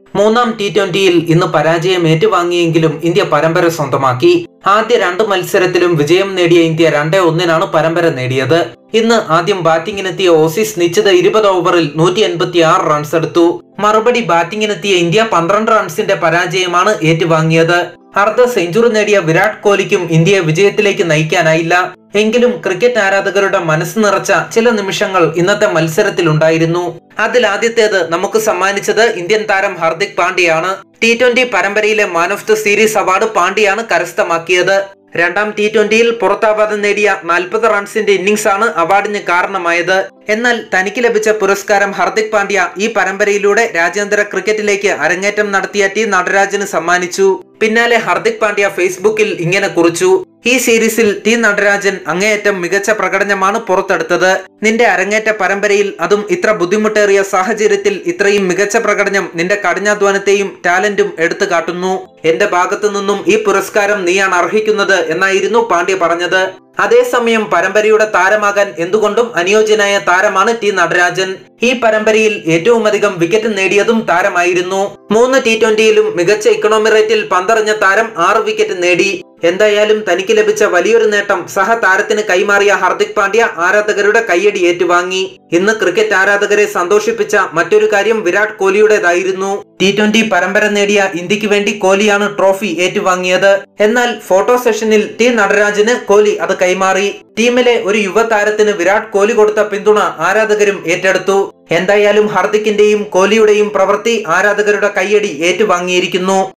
മൂന്നാം ടി ട്വന്റിയിൽ ഇന്ന് പരാജയം ഏറ്റുവാങ്ങിയെങ്കിലും ഇന്ത്യ പരമ്പര സ്വന്തമാക്കി ആദ്യ രണ്ട് മത്സരത്തിലും വിജയം നേടിയ ഇന്ത്യ രണ്ടേ ഒന്നിനാണ് പരമ്പര നേടിയത് ഇന്ന് ആദ്യം ബാറ്റിംഗിനെത്തിയ ഓസീസ് നിശ്ചിത ഇരുപത് ഓവറിൽ നൂറ്റി എൺപത്തി ആറ് റൺസ് എടുത്തു മറുപടി ബാറ്റിംഗിനെത്തിയ ഇന്ത്യ പന്ത്രണ്ട് റൺസിന്റെ പരാജയമാണ് ഏറ്റുവാങ്ങിയത് അർദ്ധ സെഞ്ചുറി നേടിയ വിരാട് കോഹ്ലിക്കും ഇന്ത്യയെ വിജയത്തിലേക്ക് നയിക്കാനായില്ല എങ്കിലും ക്രിക്കറ്റ് ആരാധകരുടെ മനസ്സ് നിറച്ച ചില നിമിഷങ്ങൾ ഇന്നത്തെ മത്സരത്തിലുണ്ടായിരുന്നു അതിൽ ആദ്യത്തേത് നമുക്ക് സമ്മാനിച്ചത് ഇന്ത്യൻ താരം ഹാർദിക് പാണ്ഡ്യയാണ് ടി ട്വന്റി പരമ്പരയിലെ man of the series award പാണ്ഡ്യയാണ് കരസ്ഥമാക്കിയത് രണ്ടാം ടി ട്വന്റിയിൽ പുറത്താവാതെ നേടിയ നാൽപ്പത് റൺസിന്റെ ഇന്നിംഗ്സ് ആണ് അവാർഡിന് കാരണമായത് എന്നാൽ തനിക്ക് ലഭിച്ച പുരസ്കാരം ഹർദിക് പാണ്ഡ്യ ഈ പരമ്പരയിലൂടെ രാജ്യാന്തര ക്രിക്കറ്റിലേക്ക് അരങ്ങേറ്റം നടത്തിയ ടി നടരാജന് സമ്മാനിച്ചു പിന്നാലെ ഹർദിക് പാണ്ഡ്യ ഫേസ്ബുക്കിൽ ഇങ്ങനെ കുറിച്ചു ഈ സീരീസിൽ ടി നടരാജൻ അങ്ങേയറ്റം മികച്ച പ്രകടനമാണ് പുറത്തെടുത്തത് നിന്റെ അരങ്ങേറ്റ പരമ്പരയിൽ അതും ഇത്ര ബുദ്ധിമുട്ടേറിയ സാഹചര്യത്തിൽ ഇത്രയും മികച്ച പ്രകടനം നിന്റെ കഠിനാധ്വാനത്തെയും ടാലന്റും എടുത്തു കാട്ടുന്നു എന്റെ ഭാഗത്തു നിന്നും ഈ പുരസ്കാരം നീയാണ് അർഹിക്കുന്നത് എന്നായിരുന്നു പാണ്ഡ്യ പറഞ്ഞത് അതേസമയം പരമ്പരയുടെ താരമാകാൻ എന്തുകൊണ്ടും അനുയോജ്യനായ താരമാണ് ടി നടരാജൻ ഈ പരമ്പരയിൽ ഏറ്റവും അധികം വിക്കറ്റ് നേടിയതും താരമായിരുന്നു മൂന്ന് ടി ട്വന്റിയിലും മികച്ച ഇക്കണോമി റേറ്റിൽ പന്തെറിഞ്ഞ താരം ആറ് വിക്കറ്റ് നേടി എന്തായാലും തനിക്ക് ലഭിച്ച വലിയൊരു നേട്ടം സഹതാരത്തിന് കൈമാറിയ ഹാർദിക് പാണ്ഡ്യ ആരാധകരുടെ കയ്യടി ഏറ്റുവാങ്ങി ഇന്ന് ക്രിക്കറ്റ് ആരാധകരെ സന്തോഷിപ്പിച്ച മറ്റൊരു കാര്യം വിരാട് കോഹ്ലിയുടേതായിരുന്നു ടി ട്വന്റി പരമ്പര നേടിയ ഇന്ത്യക്ക് വേണ്ടി കോഹ്ലിയാണ് ട്രോഫി ഏറ്റുവാങ്ങിയത് എന്നാൽ ഫോട്ടോ സെഷനിൽ ടി നടരാജന് കോഹ്ലി അത് കൈമാറി ടീമിലെ ഒരു യുവതാരത്തിന് വിരാട് കോഹ്ലി കൊടുത്ത പിന്തുണ ആരാധകരും ഏറ്റെടുത്തു എന്തായാലും ഹാർദിക്കിന്റെയും കോഹ്ലിയുടെയും പ്രവൃത്തി ആരാധകരുടെ കയ്യടി ഏറ്റുവാങ്ങിയിരിക്കുന്നു